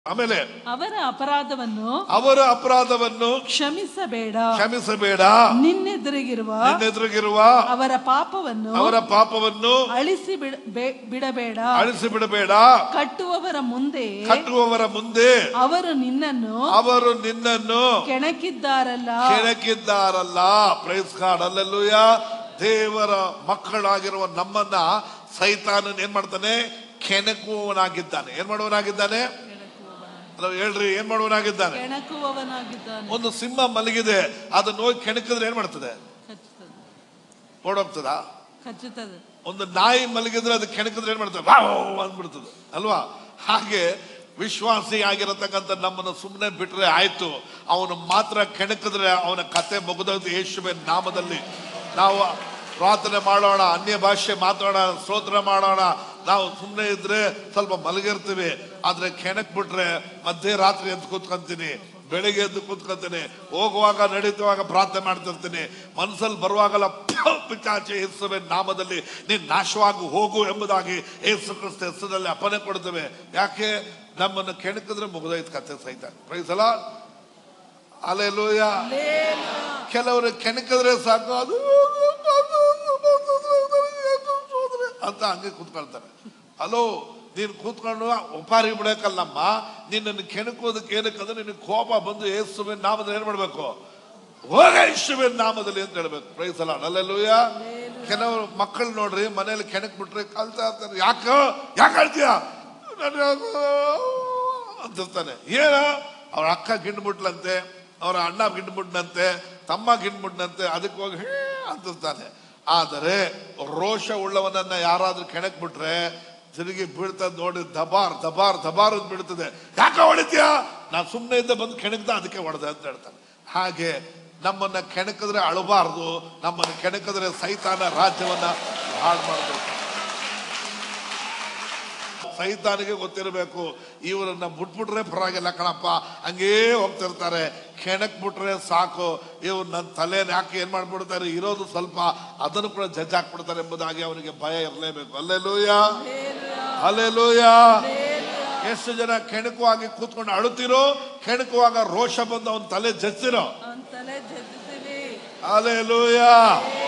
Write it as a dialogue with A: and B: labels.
A: ಆಮೇಲೆ
B: ಅವರ ಅಪರಾಧವನ್ನು
A: ಅವರ ಅಪರಾಧವನ್ನು
B: ಕ್ಷಮಿಸಬೇಡ
A: ಕ್ಷಮಿಸಬೇಡ
B: ನಿನ್ನೆದುರಿಗಿರುವ
A: ನಿನ್ನೆದುರಿಗಿರುವ
B: ಅವರ ಪಾಪವನ್ನು
A: ಅವರ ಪಾಪವನ್ನು
B: ಅಳಿಸಿ ಬಿಡ- ಬೆ- ಬಿಡಬೇಡ
A: ಅಳಿಸಿ ಬಿಡಬೇಡ
B: ಕಟ್ಟುವವರ ಮುಂದೆ
A: ಕಟ್ಟುವವರ ಮುಂದೆ
B: ಅವರು ನಿನ್ನನ್ನು
A: ಅವರು ನಿನ್ನನ್ನು
B: ಕೆಣಕಿದ್ದಾರಲ್ಲ
A: ಕೆಣಕಿದ್ದಾರಲ್ಲ ಪ್ರೈಸ್ ಕಾರ್ಡ್ ಅಲ್ಲೆಲ್ಲೂಯ ದೇವರ ಮಕ್ಕಳಾಗಿರುವ ನಮ್ಮನ್ನ ಸೈತಾನನ್ ಏನ್ ಮಾಡ್ತಾನೆ ಕೆಣಕುವವನಾಗಿದ್ದಾನೆ ಏನ್ ಮಾಡುವನಾಗಿದ್ದಾನೆ ಅಲ್ಲ ಹೇಳ್ರಿ ಏನ್ ಮಾಡುವನಾಗಿದ್ದಾನೆ
B: ಕೆಣಕುವವನಾಗಿದ್ದಾನೆ
A: ಒಂದು ಸಿಂಹ ಮಲಗಿದೆ ಅದನ್ನ ಹೋಗಿ ಕೆಣಕಿದ್ರೆ ಏನ್ ಮಾಡ್ತದೆ
B: ಕಚ್ಚುತ್ತದೆ
A: ಓಡೋಗ್ತದ
B: ಕಚ್ಚುತ್ತದೆ
A: ಒಂದು ನಾಯಿ ಮಲಗಿದ್ರೆ ಅದು ಕೆಣಕಿದ್ರೆ ಏನ್ ಮಾಡ್ತದೆ ವಾವ್ ಅಂದ್ಬಿಡ್ತದೆ ಅಲ್ವಾ ಹಾಗೆ ವಿಶ್ವಾಸಿ ಆಗಿರತಕ್ಕಂಥ ನಮ್ಮನ್ನು ಸುಮ್ಮನೆ ಬಿಟ್ರೆ ಆಯ್ತು ಅವನು ಮಾತ್ರ ಕೆಣಕಿದ್ರೆ ಅವನ ಕತೆ ಮುಗಿದೋದು ಯೇಸುವಿನ ನಾಮದಲ್ಲಿ ನಾವು ಪ್ರಾರ್ಥನೆ ಮಾಡೋಣ ಅನ್ಯ ಭಾಷೆ ಮಾತಾಡೋಣ ಸ್ತೋತ್ರ ಮಾಡೋಣ ನಾವು ಸುಮ್ಮನೆ ಇದ್ರೆ ಸ್ವಲ್ಪ ಮಲಗಿರ್ತೀವಿ ಆದ್ರೆ ಕೆಣಕ್ ಬಿಟ್ರೆ ಮಧ್ಯರಾತ್ರಿ ಎದ್ದು ಕೂತ್ಕೊಂತೀನಿ ಬೆಳಿಗ್ಗೆ ಎದ್ದು ಕೂತ್ಕೊಂತೀನಿ ಹೋಗುವಾಗ ನಡೀತುವಾಗ ಪ್ರಾರ್ಥನೆ ಮಾಡ್ತಿರ್ತೀನಿ ಮನಸ್ಸಲ್ಲಿ ಬರುವಾಗಲ್ಲ ಪಿಚಾಚೆ ಯೇಸುವೆ ನಾಮದಲ್ಲಿ ನೀನ್ ನಾಶವಾಗಿ ಹೋಗು ಎಂಬುದಾಗಿ ಯೇಸು ಕ್ರಿಸ್ತ ಹೆಸರಲ್ಲಿ ಅಪ್ಪನೆ ಕೊಡ್ತೇವೆ ಯಾಕೆ ನಮ್ಮನ್ನು ಕೆಣಕಿದ್ರೆ ಮುಗಿದೈತ್ ಕತೆ ಸಹಿತ ಪ್ರೈಸಲ ಅಲೆಲೂಯ ಕೆಲವರು ಕೆಣಕಿದ್ರೆ ಸಾಕು ಅದು ಅಂತ ಹಂಗೆ ಕೂತ್ಕೊಳ್ತಾರೆ ಹಲೋ ನೀನು ಕೂತ್ಕೊಂಡು ಉಪಾರಿ ಬಿಡಕ್ಕಲ್ಲಮ್ಮ ನಿನ್ನನ್ನು ಕೆಣಕೋದಕ್ಕೆ ಏನಕ್ಕಂದ್ರೆ ನಿನಗೆ ಕೋಪ ಬಂದು ಯೇಸುವಿನ ನಾಮದಲ್ಲಿ ಏನ್ ಮಾಡ್ಬೇಕು ಹೋಗ ಯೇಸುವಿನ ನಾಮದಲ್ಲಿ ಅಂತ ಹೇಳ್ಬೇಕು ಪ್ರೈಸಲ ಅಲ್ಲೆಲ್ಲೂಯ ಕೆಲವರು ಮಕ್ಕಳು ನೋಡ್ರಿ ಮನೇಲಿ ಕೆಣಕ್ ಬಿಟ್ರೆ ಕಲ್ತಾ ಇರ್ತಾರೆ ಯಾಕ ಯಾಕೆ ಹೇಳ್ತೀಯ ಅಂತಿರ್ತಾನೆ ಏನ ಅವ್ರ ಅಕ್ಕ ಗಿಂಡ್ಬಿಟ್ಲಂತೆ ಅವರ ಅಣ್ಣ ಗಿಂಡ್ಬಿಟ್ನಂತೆ ತಮ್ಮ ಗಿಂಡ್ಬಿಟ್ನಂತೆ ಅದಕ್ಕೆ ಹೋಗಿ ಹೇ ಅಂತಿರ್ತಾನೆ ಆದರೆ ರೋಷ ಉಳ್ಳವನನ್ನ ಯಾರಾದ್ರೂ ಕೆಣಕ್ ಬಿಟ್ರೆ ತಿರುಗಿ ಬೀಳ್ತದ ನೋಡಿ ದಬಾರ್ ದಬಾರ್ ದಬಾರ್ ಅಂತ ಬೀಳ್ತದೆ ಯಾಕೆ ಹೊಡಿತೀಯ ನಾ ಸುಮ್ಮನೆ ಇದ್ದ ಬಂದು ಕೆಣಕ್ದ ಅದಕ್ಕೆ ಹೊಡೆದೆ ಅಂತ ಹೇಳ್ತಾನೆ ಹಾಗೆ ನಮ್ಮನ್ನ ಕೆಣಕಿದ್ರೆ ಅಳಬಾರ್ದು ನಮ್ಮನ್ನು ಕೆಣಕಿದ್ರೆ ಸೈತಾನ ರಾಜ್ಯವನ್ನ ಹಾಳು ಮಾಡಬೇಕು ಸೈತಾನಿಗೆ ಗೊತ್ತಿರಬೇಕು ಇವರನ್ನ ಬಿಟ್ಬಿಟ್ರೆ ಪರವಾಗಿಲ್ಲ ಕಣಪ್ಪ ಹಂಗೇ ಹೋಗ್ತಿರ್ತಾರೆ ಕೆಣಕ್ ಬಿಟ್ರೆ ಸಾಕು ಇವ್ರು ನನ್ನ ತಲೆನ ಯಾಕೆ ಏನ್ ಮಾಡ್ಬಿಡ್ತಾರೆ ಇರೋದು ಸ್ವಲ್ಪ ಅದನ್ನು ಕೂಡ ಜಡ್ಜ್ ಹಾಕ್ಬಿಡ್ತಾರೆ ಎಂಬುದಾಗಿ ಅವನಿಗೆ ಭಯ ಇರಲೇಬೇಕು ಅಲ್ಲೆಲೂಯ ಅಲ್ಲೆಲೂಯ ಎಷ್ಟು ಜನ ಕೆಣಕುವಾಗಿ ಕೂತ್ಕೊಂಡು ಅಳುತ್ತಿರೋ ಕೆಣಕುವಾಗ ರೋಷ ಬಂದು ಅವನ ತಲೆ ಜಚ್ಚಿರೋ
B: ಅವನ ತಲೆ ಜಜ್ಜಿತೀವಿ
A: ಅಲ್ಲೆಲೂಯ